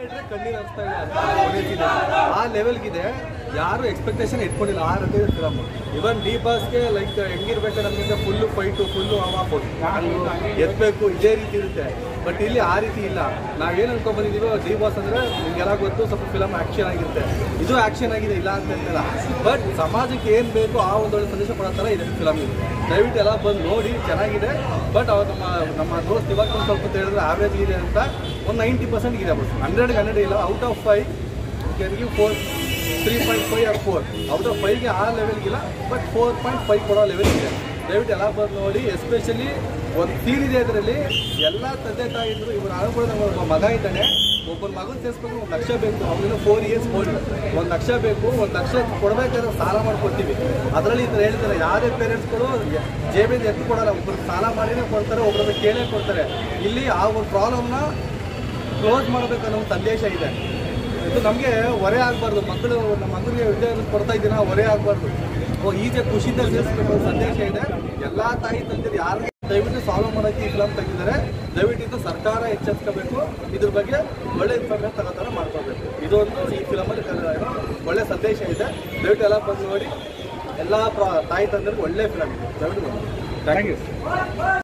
ಬಿಟ್ರೆ ಕಣ್ಣೀರು ಹರಿಸ್ತಾ ಇದೆ ಅಂತ ಕೊನೆಗಿದೆ. ಆ ಲೆವೆಲ್ಗಿದೆ ಯಾರು ಎಕ್ಸ್ಪೆಕ್ಟೇಷನ್ ಇಟ್ಕೊಂಡಿಲ್ಲ ಆ ರೀತಿ ಫಿಲಮ್ ಇವನ್ ಡಿ ಬಾಸ್ಗೆ ಲೈಕ್ ಹೆಂಗಿರ್ಬೇಕು ನಮಗೆ ಫುಲ್ಲು ಫೈಟು ಫುಲ್ಲು ಅವಾಪು ಎತ್ತಬೇಕು ಇದೇ ರೀತಿ ಇರುತ್ತೆ ಬಟ್ ಇಲ್ಲಿ ಆ ರೀತಿ ಇಲ್ಲ ನಾವೇನು ಅನ್ಕೊಂಡ್ ಬಂದಿದ್ದೀವೋ ಡಿ ಬಾಸ್ ಅಂದ್ರೆ ನಿಮ್ಗೆಲ್ಲ ಗೊತ್ತು ಸ್ವಲ್ಪ ಫಿಲಮ್ ಆಕ್ಷನ್ ಆಗಿರುತ್ತೆ ಇದು ಆಕ್ಷನ್ ಆಗಿದೆ ಇಲ್ಲ ಅಂತ ಹೇಳ್ತಿಲ್ಲ ಬಟ್ ಸಮಾಜಕ್ಕೆ ಏನು ಬೇಕು ಆ ಒಂದೊಳ್ಳೆ ಸಂದೇಶ ಕೊಡೋ ಥರ ಇದೆ ಫಿಲಮ್ ಇದು ದಯವಿಟ್ಟು ಎಲ್ಲ ಬಂದು ನೋಡಿ ಚೆನ್ನಾಗಿದೆ ಬಟ್ ಅವ್ರು ನಮ್ಮ ನಮ್ಮ ದೋಸ್ತ್ ಇವಾಗ ಒಂದು ಸ್ವಲ್ಪ ಹೊತ್ತು ಹೇಳಿದ್ರೆ ಆವ್ರೇಜ್ ಇದೆ ಅಂತ ಒಂದು ನೈಂಟಿ ಪರ್ಸೆಂಟ್ ಇದೆ ಬಟ್ ಹಂಡ್ರೆಡ್ಗೆ ಹಂಡ್ರೆಡ್ ಇಲ್ಲ out of five can give four three point five or four out of ಫೈವ್ಗೆ ಆ ಲೆವೆಲ್ಗಿಲ್ಲ ಬಟ್ ಫೋರ್ ಪಾಯಿಂಟ್ ಫೈವ್ ಕೊಡೋ ಲೆವೆಲ್ ಇದೆ ದಯವಿಟ್ಟು ಎಲ್ಲ ಬಂದು ನೋಡಿ ಎಸ್ಪೆಷಲಿ ಒಂದು ಸೀನ್ ಇದೆ ಅದರಲ್ಲಿ ಎಲ್ಲ ತಂದೆ ತಾಯಿ ಇದ್ರು ಇವ್ರು ಆಳ್ಕೊಳ್ಳೋ ನಮ್ಮ ಒಬ್ಬ ಮಗ ಇದ್ದಾನೆ ಒಬ್ಬನ ಮಗನ ಸೇರಿಸ್ಬೇಕು ಒಂದು ಲಕ್ಷ ಬೇಕು ಅವ್ರಿಗೆ ಫೋರ್ ಇಯರ್ಸ್ ಓಲ್ಡ್ ಒಂದು ಲಕ್ಷ ಬೇಕು ಒಂದು ಲಕ್ಷ ಕೊಡಬೇಕಾದ್ರೆ ಸಾಲ ಮಾಡ್ಕೊಡ್ತೀವಿ ಅದರಲ್ಲಿ ಈ ಥರ ಹೇಳ್ತಾರೆ ಯಾವುದೇ ಪೇರೆಂಟ್ಸ್ಗಳು ಜೇಬಿಂದ ಎತ್ತು ಕೊಡಲ್ಲ ಒಬ್ರಿಗೆ ಸಾಲ ಮಾಡಿನೇ ಕೊಡ್ತಾರೆ ಒಬ್ಬರನ್ನ ಕೇಳೇ ಕೊಡ್ತಾರೆ ಇಲ್ಲಿ ಆ ಒಂದು ಪ್ರಾಬ್ಲಮ್ನ ಕ್ಲೋಸ್ ಮಾಡಬೇಕನ್ನೋ ಒಂದು ಸಂದೇಶ ಇದೆ ಇದು ನಮಗೆ ಹೊರೆ ಆಗಬಾರ್ದು ಮಕ್ಕಳು ನಮ್ಮ ಮಕ್ಕಳಿಗೆ ವಿದ್ಯಾಭ್ಯಾಸ ಕೊಡ್ತಾ ಇದ್ದೀನ ಹೊರೆ ಆಗಬಾರ್ದು ಓ ಈಜೆ ಖುಷಿಯಿಂದ ಸೇರಿಸ್ಬೇಕು ಅನ್ನೋ ಸಂದೇಶ ಇದೆ ಎಲ್ಲ ತಾಯಿ ತಂದಿರು ಯಾರಿಗೆ ದಯವಿಟ್ಟು ಸಾಲ್ವ್ ಮಾಡೋಕ್ಕೆ ಈ ಫಿಲಮ್ ತೆಗೆದಿದ್ದಾರೆ ದಯವಿಟ್ಟು ಇದು ಸರ್ಕಾರ ಎಚ್ಚರಿಸ್ಕೋಬೇಕು ಇದ್ರ ಬಗ್ಗೆ ಒಳ್ಳೆ ಇನ್ಫಾರ್ಮೇಷನ್ ತಗೋ ಥರ ಮಾಡ್ಕೋಬೇಕು ಇದೊಂದು ಈ ಫಿಲಮಲ್ಲಿ ಒಳ್ಳೆ ಸಂದೇಶ ಇದೆ ದಯವಿಟ್ಟು ಎಲ್ಲ ಬಂದು ನೋಡಿ ಎಲ್ಲ ಪ್ರ ತಾಯಿ ತಂದರಿಗೆ ಒಳ್ಳೆ ಫಿಲಮ್ ಇದೆ ದಯವಿಟ್ಟು ಥ್ಯಾಂಕ್ ಯು